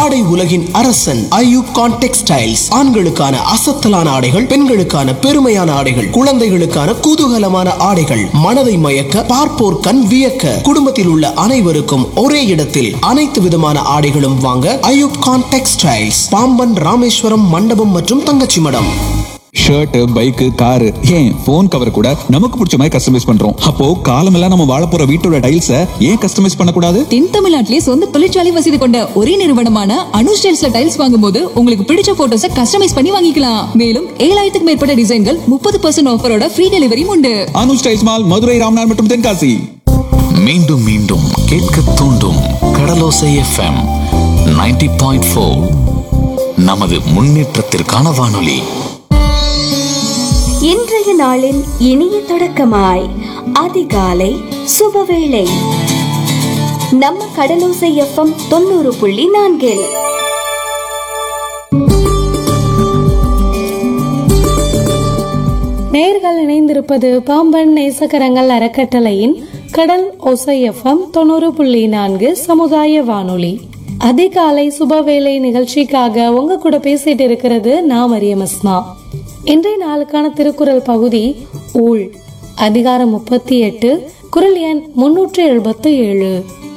ஆடை உலகின் அரசன் ஐயூப் கான் டெக்ஸ்டைல்ஸ் ஆண்களுக்கான அசத்தலான ஆடைகள் பெண்களுக்கான பெருமையான ஆடைகள் குழந்தைகளுக்கான குதூகலமான ஆடைகள் மனதை மயக்க பார்ப்போர் கண் வியக்க குடும்பத்தில் உள்ள அனைவருக்கும் ஒரே இடத்தில் அனைத்து விதமான ஆடைகளும் வாங்க ஐயூப் கான் டெக்ஸ்டைல்ஸ் பாம்பன் ராமேஸ்வரம் மண்டபம் மற்றும் Thangachimadam shirt bike car ஏன் போன் கவர் கூட நமக்கு பிடிச்ச மாதிரி கஸ்டமைஸ் பண்றோம் அப்போ காலமெல்லாம் நம்ம வாழ போற வீட்டோட டைல்ஸ ஏன் கஸ்டமைஸ் பண்ணக்கூடாது தென் தமிழ்நாட்டிலே சொந்த தொழிற்சாலை வசதி கொண்ட ஒரே நிறுவனமான அனு ஸ்டைல்ஸ்ல டைல்ஸ் வாங்கும்போது உங்களுக்கு பிடிச்ச போட்டோஸ கஸ்டமைஸ் பண்ணி வாங்கிக்கலாம் மேலும் ஏழாயிரத்துக்கு மேற்பட்ட டிசைன்கள் முப்பது பர்சன்ட் ஆஃபரோட ஃப்ரீ டெலிவரியும் உண்டு அனு ஸ்டைல்ஸ் மால் மதுரை ராம்நாத் மற்றும் தென்காசி மீண்டும் மீண்டும் கேட்க தூண்டும் கடலோசை எஃப்எம் 90.4 பாயிண்ட் நமது முன்னேற்றத்திற்கான வானொலி இன்றைய நாளின் இனிய தொடக்கமாய் அதிகாலை சுபவேளை நம்ம கடலோசை எஃப்எம் தொண்ணூறு புள்ளி நான்கில் நேர்கள் இணைந்திருப்பது பாம்பன் நேசகரங்கள் அறக்கட்டளையின் கடல் ஒசை எஃப்எம் தொண்ணூறு புள்ளி நான்கு சமுதாய வானொலி அதிகாலை சுபவேளை நிகழ்ச்சிக்காக உங்க கூட பேசிட்டு இருக்கிறது நான் மரியம் அஸ்மா இன்றைய நாளுக்கான திருக்குறள் பகுதி ஊழ் அதிகாரம் முப்பத்தி எட்டு குரல் எண் முன்னூற்று எழுபத்து ஏழு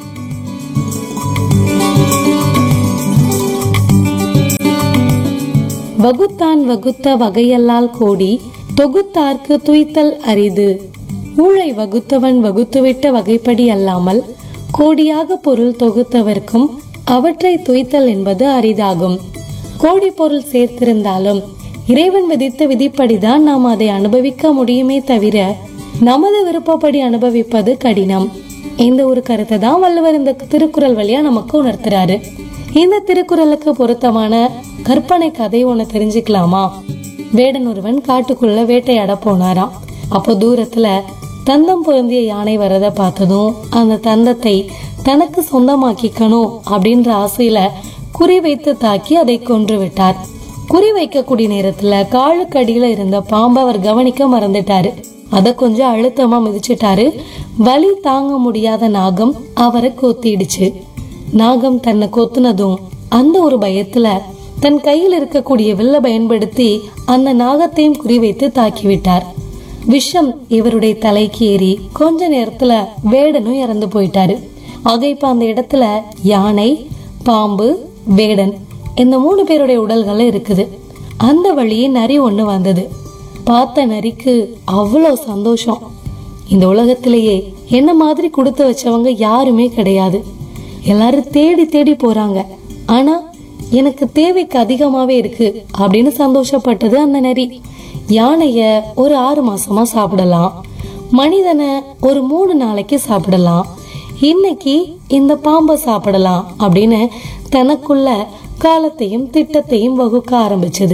வகுத்தான் வகுத்த வகையல்லால் கோடி தொகுத்தார்க்கு துய்த்தல் அரிது ஊழை வகுத்தவன் வகுத்துவிட்ட வகைப்படி அல்லாமல் கோடியாக பொருள் தொகுத்தவர்க்கும் அவற்றை துய்த்தல் என்பது அரிதாகும் கோடி பொருள் சேர்த்திருந்தாலும் இறைவன் விதித்த விதிப்படிதான் நாம் அதை அனுபவிக்க முடியுமே தவிர நமது விருப்பப்படி அனுபவிப்பது கடினம் இந்த ஒரு கருத்தை தான் வள்ளுவர் இந்த திருக்குறள் வழியா நமக்கு உணர்த்துறாரு இந்த திருக்குறளுக்கு பொருத்தமான கற்பனை கதை ஒண்ணு தெரிஞ்சுக்கலாமா வேடன் ஒருவன் காட்டுக்குள்ள வேட்டையாட போனாராம் அப்போ தூரத்துல தந்தம் பொருந்திய யானை வரத பார்த்ததும் அந்த தந்தத்தை தனக்கு சொந்தமாக்கிக்கணும் அப்படின்ற ஆசையில குறி வைத்து தாக்கி அதை கொன்று விட்டார் குறி வைக்கக்கூடிய நேரத்துல காலுக்கடியில இருந்த பாம்பை அவர் கவனிக்க மறந்துட்டாரு அத கொஞ்சம் அழுத்தமா மிதிச்சிட்டாரு வலி தாங்க முடியாத நாகம் அவரை கொத்திடுச்சு நாகம் தன்னை கொத்துனதும் அந்த ஒரு பயத்துல தன் கையில் இருக்கக்கூடிய வில்ல பயன்படுத்தி அந்த நாகத்தையும் குறிவைத்து தாக்கிவிட்டார் விஷம் இவருடைய தலைக்கு ஏறி கொஞ்ச நேரத்துல வேடனும் இறந்து போயிட்டாரு ஆக இப்ப அந்த இடத்துல யானை பாம்பு வேடன் இந்த மூணு பேருடைய உடல்கள் இருக்குது அந்த வழியே நரி ஒண்ணு வந்தது பார்த்த நரிக்கு அவ்வளோ சந்தோஷம் இந்த உலகத்திலேயே என்ன மாதிரி கொடுத்து வச்சவங்க யாருமே கிடையாது எல்லாரும் தேடி தேடி போறாங்க ஆனா எனக்கு தேவைக்கு அதிகமாவே இருக்கு அப்படின்னு சந்தோஷப்பட்டது அந்த நரி யானைய ஒரு ஆறு மாசமா சாப்பிடலாம் மனிதனை ஒரு மூணு நாளைக்கு சாப்பிடலாம் இன்னைக்கு இந்த பாம்பை சாப்பிடலாம் அப்படின்னு தனக்குள்ள காலத்தையும் திட்டத்தையும் வகுக்க ஆரம்பிச்சது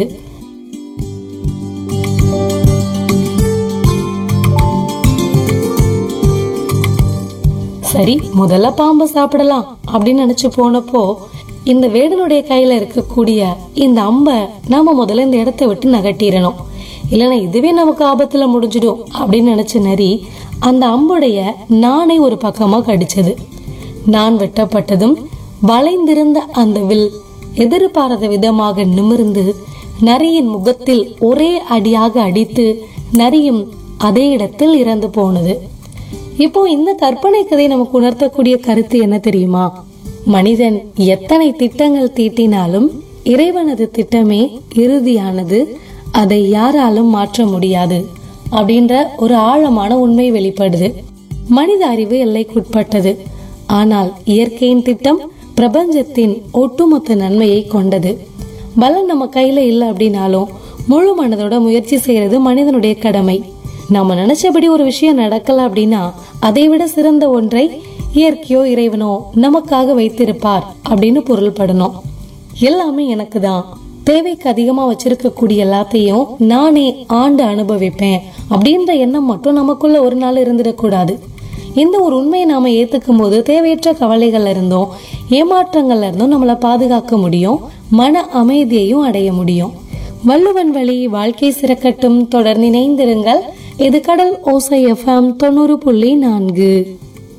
சரி முதல்ல பாம்பை சாப்பிடலாம் அப்படின்னு நினைச்சு போனப்போ இந்த வேடனுடைய கையில இருக்கக்கூடிய இந்த அம்பை நாம முதல்ல இந்த இடத்தை விட்டு நகட்டிடணும் இல்லைன்னா இதுவே நமக்கு ஆபத்துல முடிஞ்சிடும் அப்படின்னு நினைச்ச நரி அந்த அம்புடைய நானை ஒரு பக்கமா கடிச்சது நான் வெட்டப்பட்டதும் வளைந்திருந்த அந்த வில் எதிர்பாராத விதமாக நிமிர்ந்து நரியின் முகத்தில் ஒரே அடியாக அடித்து நரியும் அதே இடத்தில் இறந்து போனது இப்போ இந்த கற்பனை கதை நமக்கு உணர்த்தக்கூடிய கருத்து என்ன தெரியுமா மனிதன் எத்தனை திட்டங்கள் தீட்டினாலும் இறைவனது திட்டமே இறுதியானது அதை யாராலும் மாற்ற முடியாது அப்படின்ற ஒரு ஆழமான உண்மை வெளிப்படுது மனித அறிவு எல்லைக்குட்பட்டது ஆனால் இயற்கையின் திட்டம் பிரபஞ்சத்தின் ஒட்டுமொத்த நன்மையை கொண்டது பலன் நம்ம கையில இல்லை அப்படின்னாலும் முழு மனதோட முயற்சி செய்யறது மனிதனுடைய கடமை நாம நினைச்சபடி ஒரு விஷயம் நடக்கல அப்படின்னா அதை விட சிறந்த ஒன்றை இயற்கையோ இறைவனோ நமக்காக வைத்திருப்பார் அப்படின்னு பொருள்படணும் எல்லாமே எனக்கு தான் தேவைக்கு அதிகமா வச்சிருக்கக்கூடிய எல்லாத்தையும் நானே ஆண்டு அனுபவிப்பேன் அப்படின்ற எண்ணம் மட்டும் நமக்குள்ள ஒரு நாள் இருந்துடக்கூடாது இந்த ஒரு உண்மையை நாம ஏத்துக்கும் போது தேவையற்ற கவலைகள்ல இருந்தும் ஏமாற்றங்கள்ல இருந்தும் நம்மளை பாதுகாக்க முடியும் மன அமைதியையும் அடைய முடியும் வள்ளுவன் வழி வாழ்க்கை சிறக்கட்டும் தொடர்ந்து இணைந்திருங்கள் இது கடல் ஓசை எஃப்எம் தொண்ணூறு புள்ளி நான்கு